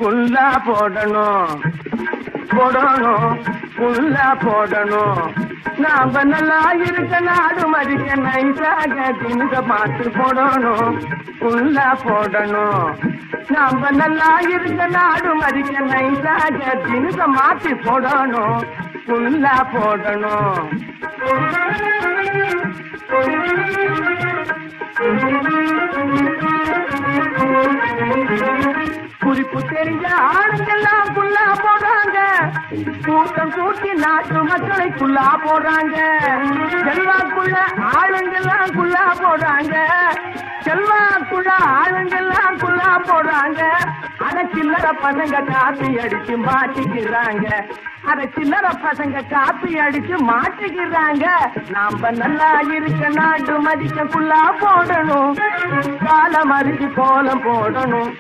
புல்லா போடணும் போடணும் புல்லா போடணும் நாம நல்லா இருக்க நாடு மதிக்க நைசாக தினுக பார்த்து போடணும் புல்லா போடணும் நாம நல்லா இருக்க நாடு மதிக்க நைசாக தினுக மாத்தி போடணும் புல்லா போடணும் குறிப்பு தெரிஞ்ச ஆளுங்கெல்லாம் புல்லா போடுறாங்க கூட்டம் கூட்டி நாட்டு மக்களை குல்லா போடுறாங்க செல்வாக்குள்ள ஆளுங்கெல்லாம் குல்லா போடுறாங்க செல்வாக்குள்ள ஆளுங்கெல்லாம் குல்லா போடுறாங்க அட சில்லற பசங்க காப்பி அடிச்சு மாட்டிக்கிறாங்க அட சில்லற பசங்க காப்பி அடிச்சு மாட்டிக்கிறாங்க நாம நல்லா இருக்க நாட்டு மதிக்க குல்லா போடணும் காலம் அரிசி கோலம் போடணும்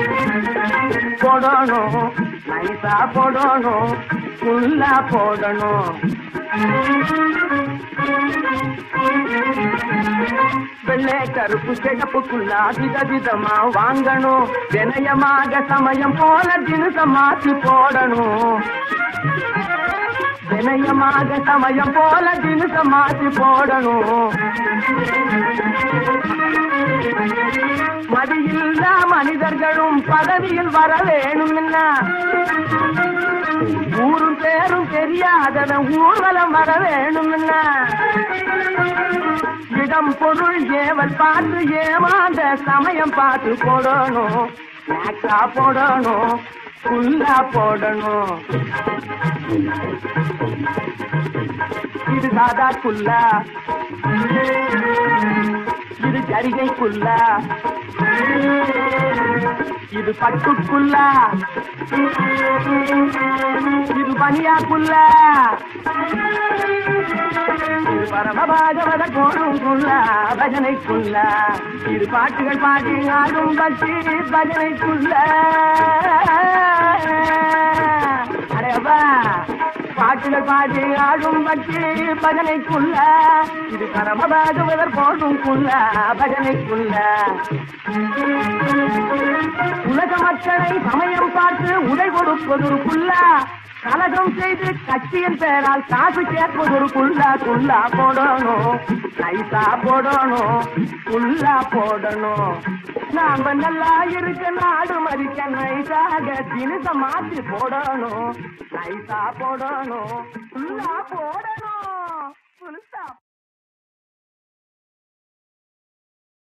போடணும் நைசா போடணும் குல்லா போடணும் வெள்ளை கருப்பு சிகப்புக்குள்ளா விதவிதமா வாங்கணும் வினயமாக சமயம் போல தினசம் மாற்றி போடணும் வினயமாக சமயம் போல தினசம் மாற்றி போடணும் மதியில்லா மனிதர்களும் பதவியில் வர வேணும்னா ஊரும் பேரும் தெரியாதவன் ஊர்வலம் வர வேணும்னா இடம் பொருள் ஏவல் பார்த்து ஏமாந்த சமயம் பார்த்து போடணும் நாக்கா போடணும் புல்லா போடணும் இது சாதா புல்லா இது ஜரிகை புல்லா இது பட்டுக்குள்ளா இது பனியாக்குள்ளா இது பரமபாகவத கோணுக்குள்ள பஜனைக்குள்ள இது பாட்டுகள் பாடி ஆடும் பற்றி பஜனைக்குள்ள அடையப்பா பாட்டுகள் பாடி ஆடும் பற்றி பஜனைக்குள்ள இது பரமபாகவதர் போடும்குள்ள பஜனைக்குள்ள உலக மக்களை சமயம் பார்த்து உடை கொடுப்பதற்குள்ள கலகம் செய்து கட்சியின் பெயரால் காசு கேட்பதொரு குள்ளா குள்ளா போடணும் நைசா போடணும் குள்ளா போடணும் நாம நல்லா இருக்க நாடு மதிக்க நைசாக தினச மாற்றி போடணும் நைசா போடணும் குள்ளா